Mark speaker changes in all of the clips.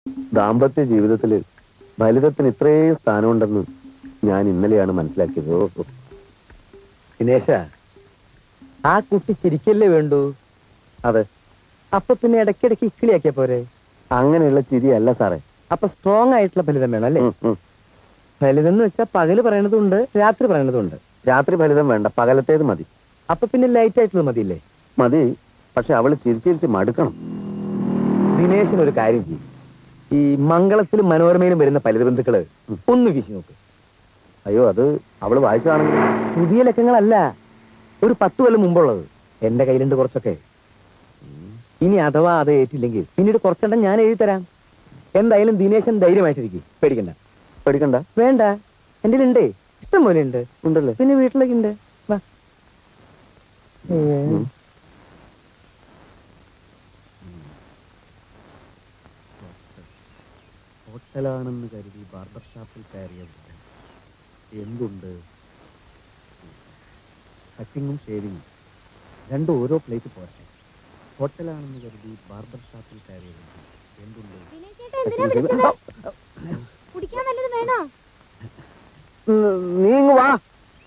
Speaker 1: ദാമ്പത്യ ജീവിതത്തിൽ ഫലിതത്തിന് ഇത്രയും സ്ഥാനമുണ്ടെന്ന് ഞാൻ ഇന്നലെയാണ് മനസ്സിലാക്കിയത് ഓ, ഓ.
Speaker 2: ദിനേശ ആ കുട്ടി ചിരിക്കല്ലേ വേണ്ടു
Speaker 1: അതെ
Speaker 2: അപ്പൊ പിന്നെ ഇടയ്ക്കിടയ്ക്ക് ഇക്കിളിയാക്കിയ പോരെ
Speaker 1: അങ്ങനെയുള്ള ചിരിയല്ല സാറേ
Speaker 2: അപ്പൊ സ്ട്രോങ് ആയിട്ടുള്ള ഫലിതം വേണം അല്ലേ
Speaker 1: ഉം, ഉം.
Speaker 2: ഫലിതം എന്ന് വെച്ചാൽ പകല് പറയണതുണ്ട് രാത്രി പറയണതുണ്ട്
Speaker 1: രാത്രി ഫലിതം വേണ്ട പകലത്തേത് മതി
Speaker 2: അപ്പൊ പിന്നെ ലൈറ്റ് ആയിട്ടുള്ളത് മതിയില്ലേ
Speaker 1: മതി പക്ഷെ അവള് ചിരിച്ചിരിച്ച് മടുക്കണം
Speaker 2: ദിനേശിന് ഒരു കാര്യം ചെയ്യും ഈ മംഗളത്തിലും മനോരമയിലും വരുന്ന ഫലിത ബന്ധുക്കള് ഒന്ന് വീശി നോക്ക്
Speaker 1: അയ്യോ അത് അവള് വായിച്ചതാണെങ്കിൽ
Speaker 2: പുതിയ ലക്കങ്ങളല്ല ഒരു പത്ത് കൊല്ലം മുമ്പുള്ളത് എന്റെ കയ്യിലുണ്ട് കുറച്ചൊക്കെ ഇനി അഥവാ അത് ഏറ്റില്ലെങ്കിൽ പിന്നീട് കുറച്ചെണ്ണം ഞാൻ എഴുതി തരാം എന്തായാലും ദിനേശൻ ധൈര്യമായിട്ടിരിക്കും പേടിക്കണ്ട
Speaker 1: പേടിക്കണ്ട
Speaker 2: വേണ്ട എന്റെ ഉണ്ടേ ഇഷ്ടം പോലെ ഉണ്ട്
Speaker 1: ഉണ്ടല്ലേ
Speaker 2: പിന്നെ വീട്ടിലേക്ക് ഉണ്ട് വാ
Speaker 1: ഉം. ഹോട്ടലാണെന്ന് കരുതി ബാർബർ ഷാപ്പിൽ കയറിയത് എന്തുണ്ട് കട്ടിങ്ങും ഷേവിങ്ങും രണ്ടും ഓരോ പ്ലേറ്റ് പോരട്ടെ ഹോട്ടലാണെന്ന് കരുതി ബാർബർ ഷാപ്പിൽ കയറിയത് എന്തുണ്ട്
Speaker 3: കുടിക്കാൻ വല്ലതും വേണോ
Speaker 1: നീങ്ങു വാ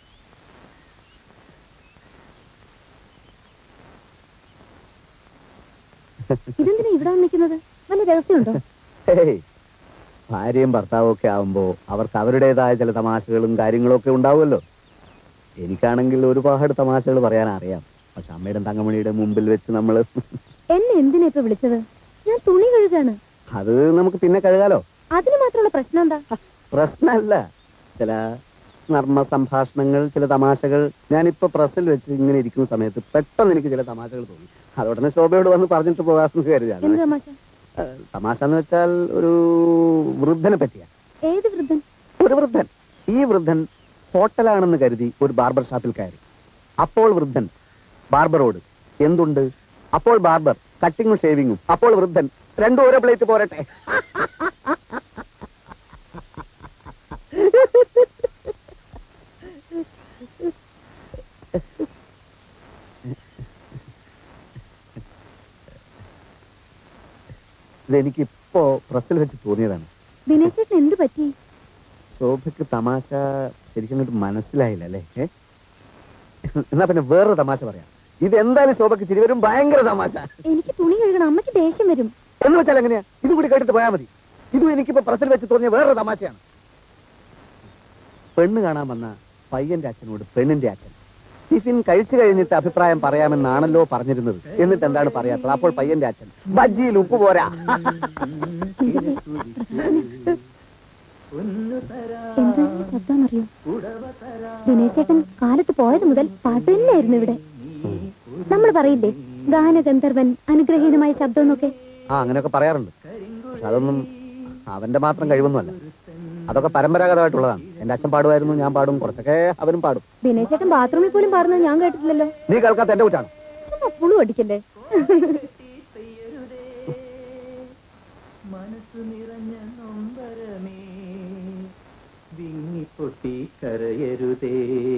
Speaker 3: ഇതെന്തിനാ ഇവിടെ നിൽക്കുന്നത് വല്ല രഹസ്യമുണ്ടോ
Speaker 1: ഹേയ്. ഭാര്യയും ഭർത്താവും ഒക്കെ ആവുമ്പോ അവർക്ക് അവരുടേതായ ചില തമാശകളും കാര്യങ്ങളും ഒക്കെ ഉണ്ടാവുമല്ലോ എനിക്കാണെങ്കിൽ ഒരുപാട് തമാശകൾ പറയാൻ അറിയാം പക്ഷെ അമ്മയുടെ തങ്കമണിയുടെ മുമ്പിൽ വെച്ച് നമ്മൾ
Speaker 3: എന്നെ എന്തിനാ ഇപ്പൊ വിളിച്ചത് ഞാൻ തുണി കഴുകാണ്
Speaker 1: അത് നമുക്ക് പിന്നെ കഴുകാലോ
Speaker 3: അതിന് മാത്രമുള്ള പ്രശ്നം എന്താ
Speaker 1: പ്രശ്നമല്ല ചില നർമ്മ സംഭാഷണങ്ങൾ ചില തമാശകൾ ഞാനിപ്പോ പ്രസ്സിൽ വെച്ച് ഇങ്ങനെ ഇരിക്കുന്ന സമയത്ത് പെട്ടെന്ന് എനിക്ക് ചില തമാശകൾ തോന്നി അതുടനെ ശോഭയോട് വന്ന് പറഞ്ഞിട്ട് പോകാമെന്ന്
Speaker 3: എന്ത്
Speaker 1: കരുതാണ്
Speaker 3: തമാശ
Speaker 1: തമാശ എന്ന് വെച്ചാൽ ഒരു വൃദ്ധനെ പറ്റിയാ
Speaker 3: ഏത് വൃദ്ധൻ
Speaker 1: ഒരു വൃദ്ധൻ ഈ വൃദ്ധൻ ഹോട്ടലാണെന്ന് കരുതി ഒരു ബാർബർ ഷാപ്പിൽ കയറി അപ്പോൾ വൃദ്ധൻ ബാർബറോട് എന്തുണ്ട് അപ്പോൾ ബാർബർ കട്ടിങ്ങും ഷേവിങ്ങും അപ്പോൾ വൃദ്ധൻ രണ്ടും ഓരോ പ്ലേറ്റ് പോരട്ടെ ഇതെനിക്ക് ഇപ്പോ പ്രസ്സിൽ വെച്ച് തോന്നിയതാണ്
Speaker 3: ദിനേശ് ചേട്ടൻ എന്ത് പറ്റി
Speaker 1: ശോഭയ്ക്ക് തമാശ ശരിക്കും അങ്ങോട്ട് മനസ്സിലായില്ല അല്ലേ ഏ? എന്നാ പിന്നെ വേറൊരു തമാശ പറയാം ഇത് എന്തായാലും ശോഭയ്ക്ക് ചിരി വരും ഭയങ്കര തമാശ
Speaker 3: എനിക്ക് തുണി കഴുകണം അമ്മയ്ക്ക് ദേഷ്യം വരും
Speaker 1: എന്ന് വെച്ചാൽ എങ്ങനെയാ ഇത് കൂടി കേട്ടിട്ട് പോയാൽ മതി ഇതും എനിക്കിപ്പോ പ്രസിൽ വെച്ച് തോന്നിയ വേറൊരു തമാശയാണ് പെണ്ണ് കാണാൻ വന്ന പയ്യന്റെ അച്ഛനോട് പെണ്ണിന്റെ അച്ഛൻ ടിഫിൻ കഴിച്ചു കഴിഞ്ഞിട്ട് അഭിപ്രായം പറയാമെന്നാണല്ലോ പറഞ്ഞിരുന്നത് എന്നിട്ട് എന്താണ് പറയാത്തത് അപ്പോൾ പയ്യന്റെ അച്ഛൻ ബജ്ജിയിൽ ഉപ്പ് പോരാ
Speaker 3: എന്താ ശബ്ദം അറിയോ ദിനേശ് ചേട്ടൻ കാലത്ത് പോയത് മുതൽ പാട്ട് തന്നെയായിരുന്നു ഇവിടെ നമ്മൾ പറയില്ലേ ഗാനഗന്ധർവൻ അനുഗ്രഹീനമായ ശബ്ദം എന്നൊക്കെ
Speaker 1: ആ അങ്ങനെയൊക്കെ പറയാറുണ്ട് പക്ഷെ അതൊന്നും അവന്റെ മാത്രം കഴിവൊന്നുമല്ല അതൊക്കെ പരമ്പരാഗതമായിട്ടുള്ളതാണ് എന്റെ അച്ഛൻ പാടുമായിരുന്നു ഞാൻ പാടും കുറച്ചൊക്കെ അവരും പാടും
Speaker 3: ദിനേശ് ചേട്ടൻ ബാത്റൂമിൽ പോലും പാടുന്നത് ഞാൻ കേട്ടിട്ടില്ലല്ലോ
Speaker 1: നീ കേൾക്കാത്ത എന്റെ കുറ്റാണ്
Speaker 3: ചുമ്മാ പുളു അടിക്കല്ലേ
Speaker 4: മനസ്സു നിറഞ്ഞ നൊമ്പരമേ വിങ്ങിപ്പൊട്ടി കരയരുതേ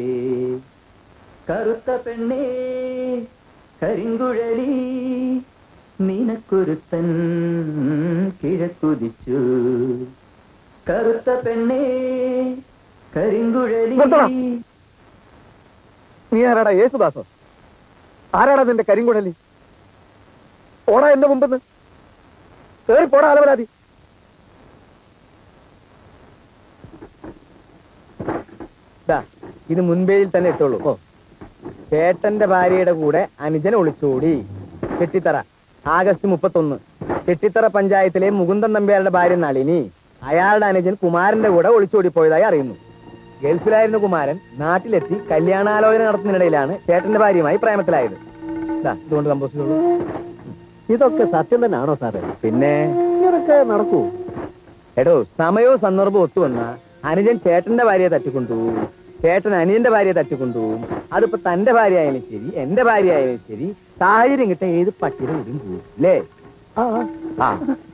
Speaker 4: കറുത്ത പെണ്ണേ കരിങ്കുഴലി നിനക്കൊരുത്തൻ കിഴക്കുതിച്ചു കറുത്ത പെണ്ണേ കരിങ്കുഴലി
Speaker 1: നിർത്തണം. നീ ആരാടാ യേശുദാസോ ആരാടാ നിന്റെ കരിങ്കുഴലി ഓടാ എന്റെ മുമ്പെന്ന് കേറി പോടാ അലവരാതി
Speaker 2: ദാ, ഇത് മുൻപേയിൽ തന്നെ ഇട്ടോളൂ ഓ ചേട്ടന്റെ ഭാര്യയുടെ കൂടെ അനുജൻ ഒളിച്ചോടി ചെട്ടിത്തറ ആഗസ്റ്റ് മുപ്പത്തൊന്ന് ചെട്ടിത്തറ പഞ്ചായത്തിലെ മുകുന്ദൻ നമ്പ്യാരുടെ ഭാര്യ നളിനി അയാളുടെ അനുജൻ കുമാരന്റെ കൂടെ ഒളിച്ചോടി പോയതായി അറിയുന്നു ഗൾഫിലായിരുന്ന കുമാരൻ നാട്ടിലെത്തി കല്യാണാലോചന നടത്തുന്നതിനിടയിലാണ് ചേട്ടന്റെ ഭാര്യയുമായി പ്രേമത്തിലായത് ദാ, ഇതുകൊണ്ട് കമ്പോസ് ചെയ്തോളൂ
Speaker 1: ഇതൊക്കെ സത്യം തന്നെയാണോ സാറേ
Speaker 2: പിന്നെ
Speaker 1: ഇങ്ങനൊക്കെ നടക്കൂ
Speaker 2: എടോ സമയവും സന്ദർഭവും ഒത്തുവന്ന അനുജൻ ചേട്ടന്റെ ഭാര്യയെ തട്ടിക്കൊണ്ടുപോകും ചേട്ടൻ അനിയന്റെ ഭാര്യയെ തട്ടിക്കൊണ്ടുപോകും അതിപ്പോ തന്റെ ഭാര്യ ആയാലും ശരി എന്റെ ഭാര്യ ആയാലും ശരി സാഹചര്യം കിട്ട ഏത് പട്ടിയുടെ കൂടിയും പോകും അല്ലേ
Speaker 1: ആ
Speaker 2: ആ